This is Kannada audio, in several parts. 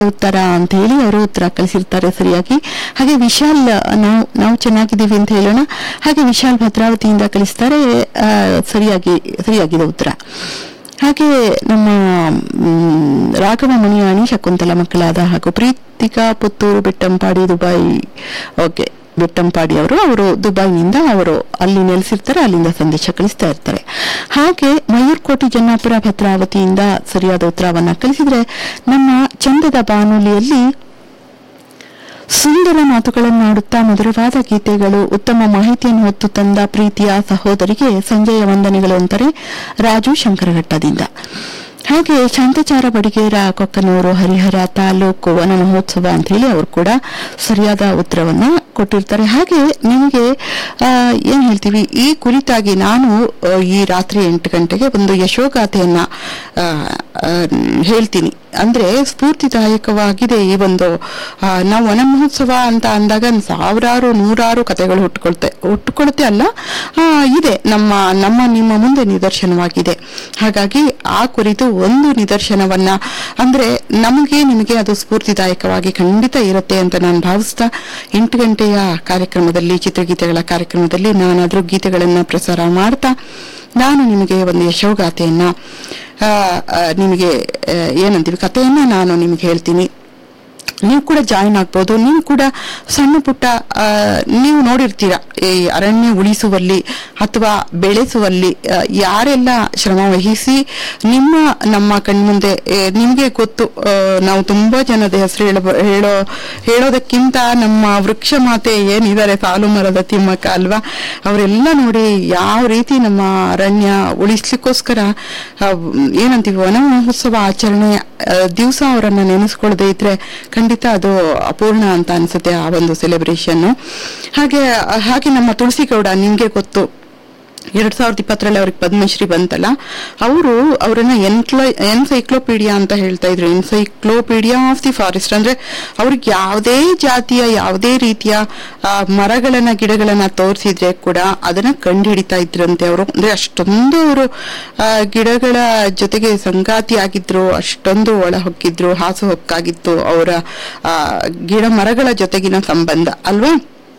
ಉತ್ತರ ಅಂತ ಹೇಳಿ ಅವರು ಉತ್ತರ ಕಳಿಸಿರ್ತಾರೆ ಸರಿಯಾಗಿ ಹಾಗೆ ವಿಶಾಲ್ ನಾವು ನಾವು ಚೆನ್ನಾಗಿದ್ದೀವಿ ಅಂತ ಹೇಳೋಣ ಹಾಗೆ ವಿಶಾಲ್ ಭದ್ರಾವತಿಯಿಂದ ಕಳಿಸ್ತಾರೆ ಆ, ಸರಿಯಾಗಿ ಸರಿಯಾಗಿದೆ ಉತ್ತರ ಹಾಗೆ ನಮ್ಮ ಮ್, ರಾಘವ ಮುನಿಯಾಣಿ ಶಕುಂತಲ ಮಕ್ಕಳಾದ ಹಾಗೂ ಪ್ರೀತಿಕಾ ಪುತ್ತೂರು ಬೆಟ್ಟಂಪಾಡಿ ದುಬೈ ಓಕೆ ಬೆಟ್ಟಂಪಾಡಿ ಅವರು ಅವರು ದುಬೈನಿಂದ ಅವರು ಅಲ್ಲಿ ನೆಲೆಸಿರ್ತಾರೆ ಅಲ್ಲಿಂದ ಸಂದೇಶ ಕಳಿಸ್ತಾ ಇರ್ತಾರೆ ಹಾಗೆ ಮಯೂರ್ಕೋಟಿ ಜನ್ನಾಪುರ ಭದ್ರಾವತಿಯಿಂದ ಸರಿಯಾದ ಉತ್ತರವನ್ನ ಕಳಿಸಿದ್ರೆ ನಮ್ಮ ಚಂದದ ಬಾನುಲಿಯಲ್ಲಿ ಸುಂದರ ಮಾತುಗಳನ್ನಾಡುತ್ತಾ ಮಧುರವಾದ ಗೀತೆಗಳು ಉತ್ತಮ ಮಾಹಿತಿಯನ್ನು ಹೊತ್ತು ತಂದ ಪ್ರೀತಿಯ ಸಹೋದರಿಗೆ ಸಂಜೆಯ ವಂದನೆಗಳು ಅಂತಾರೆ ರಾಜು ಶಂಕರಘಟ್ಟದಿಂದ ಹಾಗೆ ಶಾಂತಚಾರ ಬಡಿಗೇರ ಕೊಕ್ಕನೂರು ಹರಿಹರ ತಾಲೂಕು ವನ ಮಹೋತ್ಸವ ಅಂತ ಹೇಳಿ ಅವರು ಕೂಡ ಸರಿಯಾದ ಉತ್ತರವನ್ನ ಕೊಟ್ಟಿರ್ತಾರೆ ಹಾಗೆ ನಿಮಗೆ ಆ, ಏನ್ ಹೇಳ್ತೀವಿ ಈ ಕುರಿತಾಗಿ ನಾನು ಆ, ಈ ರಾತ್ರಿ ಎಂಟು ಗಂಟೆಗೆ ಒಂದು ಯಶೋಗಾಥೆಯನ್ನ ಆ, ಆ, ಹೇಳ್ತೀನಿ ಅಂದ್ರೆ ಸ್ಫೂರ್ತಿದಾಯಕವಾಗಿದೆ ಈ ಒಂದು ಆ, ನಾವು ವನ ಮಹೋತ್ಸವ ಅಂತ ಅಂದಾಗ ಸಾವಿರಾರು ನೂರಾರು ಕಥೆಗಳು ಹುಟ್ಟುಕೊಳ್ತೆ ಹುಟ್ಟುಕೊಳುತ್ತೆ ಅಲ್ಲ ಆ, ಇದೆ ನಮ್ಮ ನಮ್ಮ ನಿಮ್ಮ ಮುಂದೆ ನಿದರ್ಶನವಾಗಿದೆ ಹಾಗಾಗಿ ಆ ಕುರಿತು ಒಂದು ನಿದರ್ಶನವನ್ನ ಅಂದ್ರೆ ನಮಗೆ ನಿಮಗೆ ಅದು ಸ್ಫೂರ್ತಿದಾಯಕವಾಗಿ ಖಂಡಿತ ಇರುತ್ತೆ ಅಂತ ನಾನು ಭಾವಿಸ್ತಾ ಎಂಟು ಗಂಟೆಯ ಕಾರ್ಯಕ್ರಮದಲ್ಲಿ ಚಿತ್ರಗೀತೆಗಳ ಕಾರ್ಯಕ್ರಮದಲ್ಲಿ ನಾನಾದ್ರೂ ಗೀತೆಗಳನ್ನ ಪ್ರಸಾರ ಮಾಡ್ತಾ ನಾನು ನಿಮಗೆ ಒಂದು ಯಶೋಗಾಥೆಯನ್ನ ಆ, ಆ, ನಿಮಗೆ ಆ, ಏನಂತೀವಿ ಕಥೆಯನ್ನ ನಾನು ನಿಮಗೆ ಹೇಳ್ತೀನಿ ನೀವು ಕೂಡ ಜಾಯಿನ್ ಆಗ್ಬೋದು ನೀವು ಕೂಡ ಸಣ್ಣ ಪುಟ್ಟ ಆ, ನೀವು ನೋಡಿರ್ತೀರ ಈ ಅರಣ್ಯ ಉಳಿಸುವಲ್ಲಿ ಅಥವಾ ಬೆಳೆಸುವಲ್ಲಿ ಆ, ಯಾರೆಲ್ಲ ಶ್ರಮ ವಹಿಸಿ ನಿಮ್ಮ ನಮ್ಮ ಕಣ್ಮುಂದೆ ಏ, ನಿಮ್ಗೆ ಗೊತ್ತು ಆ, ನಾವು ತುಂಬಾ ಜನದ ಹೆಸರು ಹೇಳ ಹೇಳೋ ಹೇಳೋದಕ್ಕಿಂತ ನಮ್ಮ ವೃಕ್ಷ ಮಾತೆ ಏನಿದ್ದಾರೆ ಸಾಲು ಮರದ ತಿಮ್ಮಕ್ಕ ಅಲ್ವಾ ಅವರೆಲ್ಲ ನೋಡಿ ಯಾವ ರೀತಿ ನಮ್ಮ ಅರಣ್ಯ ಉಳಿಸ್ಲಿಕ್ಕೋಸ್ಕರ ಆ, ಏನಂತೀವಿ ವನ ಮಹೋತ್ಸವ ಆಚರಣೆ ದಿವಸ ಅವರನ್ನ ನೆನೆಸ್ಕೊಳ್ಳದೆ ಇದ್ರೆ ಖಂಡಿತ ಅದು ಅಪೂರ್ಣ ಅಂತ ಅನ್ಸುತ್ತೆ ಆ ಒಂದು ಸೆಲೆಬ್ರೇಷನ್ ಹಾಗೆ ಹಾಗೆ ನಮ್ಮ ತುಳಸಿಗೌಡ ನಿಮ್ಗೆ ಗೊತ್ತು ಎರಡ್ ಸಾವಿರದ ಇಪ್ಪತ್ತರಲ್ಲಿ ಅವ್ರಿಗೆ ಪದ್ಮಶ್ರೀ ಬಂತಲ್ಲ ಅವರು ಅವರನ್ನ ಎನ್ಕ್ಲೋ ಎನ್ಸೈಕ್ಲೋಪೀಡಿಯಾ ಅಂತ ಹೇಳ್ತಾ ಇದ್ರು ಎನ್ಸೈಕ್ಲೋಪೀಡಿಯಾ ಆಫ್ ದಿ ಫಾರೆಸ್ಟ್ ಅಂದ್ರೆ ಅವ್ರಿಗೆ ಯಾವುದೇ ಜಾತಿಯ ಯಾವುದೇ ರೀತಿಯ ಆ, ಮರಗಳನ್ನ ಗಿಡಗಳನ್ನ ತೋರಿಸಿದ್ರೆ ಕೂಡ ಅದನ್ನ ಕಂಡುಹಿಡಿತಾ ಇದ್ರಂತೆ ಅವರು ಅಂದ್ರೆ ಅಷ್ಟೊಂದು ಅವರು ಗಿಡಗಳ ಜೊತೆಗೆ ಸಂಗಾತಿ ಆಗಿದ್ರು ಅಷ್ಟೊಂದು ಒಳ ಹೊಕ್ಕಿದ್ರು ಹಾಸು ಹೊಕ್ಕಾಗಿತ್ತು ಅವರ ಆ, ಗಿಡ ಮರಗಳ ಜೊತೆಗಿನ ಸಂಬಂಧ ಅಲ್ವಾ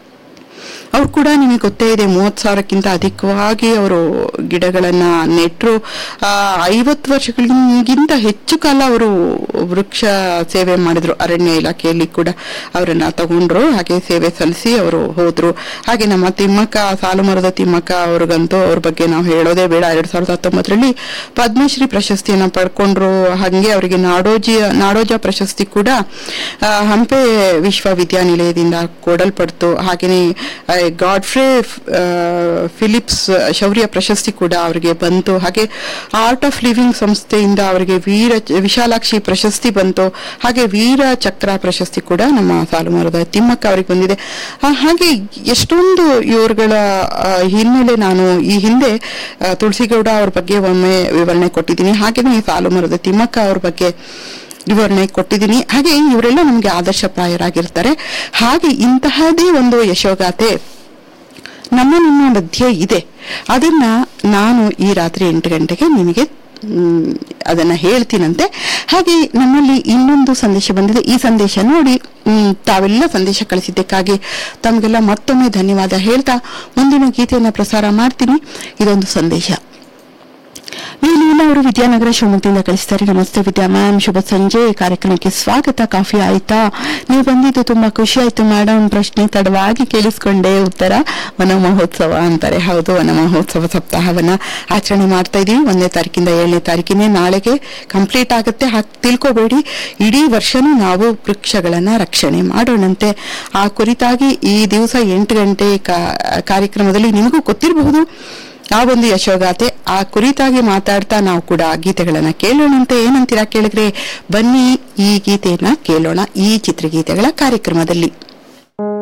ಅವ್ರು ಕೂಡ ನಿಮಗೆ ಗೊತ್ತೇ ಇದೆ ಮೂವತ್ ಸಾವಿರಕ್ಕಿಂತ ಅಧಿಕವಾಗಿ ಅವರು ಗಿಡಗಳನ್ನ ನೆಟ್ರು ಆ, ಐವತ್ತು ವರ್ಷಗಳಿಗಿಂತ ಹೆಚ್ಚು ಕಾಲ ಅವರು ವೃಕ್ಷ ಸೇವೆ ಮಾಡಿದ್ರು ಅರಣ್ಯ ಇಲಾಖೆಯಲ್ಲಿ ಕೂಡ ಅವರನ್ನ ತಗೊಂಡ್ರು ಹಾಗೆ ಸೇವೆ ಸಲ್ಲಿಸಿ ಅವರು ಹೋದ್ರು ಹಾಗೆ ನಮ್ಮ ತಿಮ್ಮಕ್ಕ ಸಾಲು ಮರದ ತಿಮ್ಮಕ್ಕ ಅವ್ರಿಗಂತೂ ಅವ್ರ ಬಗ್ಗೆ ನಾವು ಹೇಳೋದೇ ಬೇಡ ಎರಡ್ ಸಾವಿರದ ಹತ್ತೊಂಬತ್ತರಲ್ಲಿ ಪದ್ಮಶ್ರೀ ಪ್ರಶಸ್ತಿಯನ್ನ ಪಡ್ಕೊಂಡ್ರು ಹಾಗೆ ಅವರಿಗೆ ನಾಡೋಜಿ ನಾಡೋಜ ಪ್ರಶಸ್ತಿ ಕೂಡ ಆ, ಹಂಪೆ ವಿಶ್ವವಿದ್ಯಾನಿಲಯದಿಂದ ಕೊಡಲ್ಪಡ್ತು ಹಾಗೆಯೇ ಆ, ಗಾಡ್ಫ್ರೇ ಆ, ಫಿಲಿಪ್ಸ್ ಶೌರ್ಯ ಪ್ರಶಸ್ತಿ ಕೂಡ ಅವರಿಗೆ ಬಂತು ಹಾಗೆ ಆರ್ಟ್ ಆಫ್ ಲಿವಿಂಗ್ ಸಂಸ್ಥೆಯಿಂದ ಅವರಿಗೆ ವೀರ ವಿಶಾಲಾಕ್ಷಿ ಪ್ರಶಸ್ತಿ ಬಂತು ಹಾಗೆ ವೀರ ಚಕ್ರ ಪ್ರಶಸ್ತಿ ಕೂಡ ನಮ್ಮ ಸಾಲುಮರದ ತಿಮ್ಮಕ್ಕ ಅವರಿಗೆ ಬಂದಿದೆ ಆ, ಹಾಗೆ ಎಷ್ಟೊಂದು ಇವರುಗಳ ಆ, ಹಿನ್ನೆಲೆ ನಾನು ಈ ಹಿಂದೆ ಆ, ತುಳಸಿಗೌಡ ಅವ್ರ ಬಗ್ಗೆ ಒಮ್ಮೆ ವಿವರಣೆ ಕೊಟ್ಟಿದ್ದೀನಿ ಹಾಗೆಯೇ ಸಾಲುಮರದ ತಿಮ್ಮಕ್ಕ ಅವ್ರ ಬಗ್ಗೆ ವಿವರಣೆ ಕೊಟ್ಟಿದ್ದೀನಿ ಹಾಗೆ ಇವರೆಲ್ಲ ನಮಗೆ ಆದರ್ಶಪ್ರಾಯರಾಗಿರ್ತಾರೆ ಹಾಗೆ ಇಂತಹದೇ ಒಂದು ಯಶೋಗಾಥೆ ನಮ್ಮ ನಿಮ್ಮ ಮಧ್ಯೆ ಇದೆ ಅದನ್ನ ನಾನು ಈ ರಾತ್ರಿ ಎಂಟು ಗಂಟೆಗೆ ನಿಮಗೆ ಮ್, ಅದನ್ನ ಹೇಳ್ತೀನಂತೆ ಹಾಗೆ ನಮ್ಮಲ್ಲಿ ಇನ್ನೊಂದು ಸಂದೇಶ ಬಂದಿದೆ ಈ ಸಂದೇಶ ನೋಡಿ ಮ್, ತಾವೆಲ್ಲ ಸಂದೇಶ ಕಳಿಸಿದ್ದಕ್ಕಾಗಿ ತಮಗೆಲ್ಲ ಮತ್ತೊಮ್ಮೆ ಧನ್ಯವಾದ ಹೇಳ್ತಾ ಮುಂದಿನ ಗೀತೆಯನ್ನ ಪ್ರಸಾರ ಮಾಡ್ತೀನಿ ಇದೊಂದು ಸಂದೇಶ ನೀಲಿನ ಅವರು ವಿದ್ಯಾನಗರ ಶಿವಮೊಗ್ಗದಿಂದ ಕಳಿಸ್ತಾರೆ ನಮಸ್ತೆ ವಿದ್ಯಾ ಮ್ಯಾಮ್ ಶುಭ ಸಂಜೆ ಕಾರ್ಯಕ್ರಮಕ್ಕೆ ಸ್ವಾಗತ ಕಾಫಿ ಆಯ್ತಾ ನೀವು ಬಂದಿದ್ದು ತುಂಬಾ ಖುಷಿ ಆಯ್ತು ಮೇಡಮ್ ಪ್ರಶ್ನೆ ತಡವಾಗಿ ಕೇಳಿಸ್ಕೊಂಡೆ ಉತ್ತರ ವನ ಮಹೋತ್ಸವ ಅಂತಾರೆ ಹೌದು ವನ ಮಹೋತ್ಸವ ಸಪ್ತಾಹವನ್ನ ಆಚರಣೆ ಮಾಡ್ತಾ ಇದೀವಿ ಒಂದನೇ ತಾರೀಕಿಂದ ಏಳನೇ ತಾರೀಕಿನೇ ನಾಳೆಗೆ ಕಂಪ್ಲೀಟ್ ಆಗುತ್ತೆ ಹಾಗೆ ತಿಳ್ಕೋಬೇಡಿ ಇಡೀ ವರ್ಷನೂ ನಾವು ವೃಕ್ಷಗಳನ್ನ ರಕ್ಷಣೆ ಮಾಡೋಣಂತೆ ಆ ಕುರಿತಾಗಿ ಈ ದಿವಸ ಎಂಟು ಗಂಟೆ ಕಾ- ಕಾರ್ಯಕ್ರಮದಲ್ಲಿ ನಿಮಗೂ ಗೊತ್ತಿರಬಹುದು ಆ ಒಂದು ಯಶೋಗಾಥೆ ಆ ಕುರಿತಾಗಿ ಮಾತಾಡ್ತಾ ನಾವು ಕೂಡ ಗೀತೆಗಳನ್ನ ಕೇಳೋಣಂತೆ ಏನಂತೀರಾ ಕೇಳಿದ್ರೆ ಬನ್ನಿ ಈ ಗೀತೆಯನ್ನ ಕೇಳೋಣ ಈ ಚಿತ್ರಗೀತೆಗಳ ಕಾರ್ಯಕ್ರಮದಲ್ಲಿ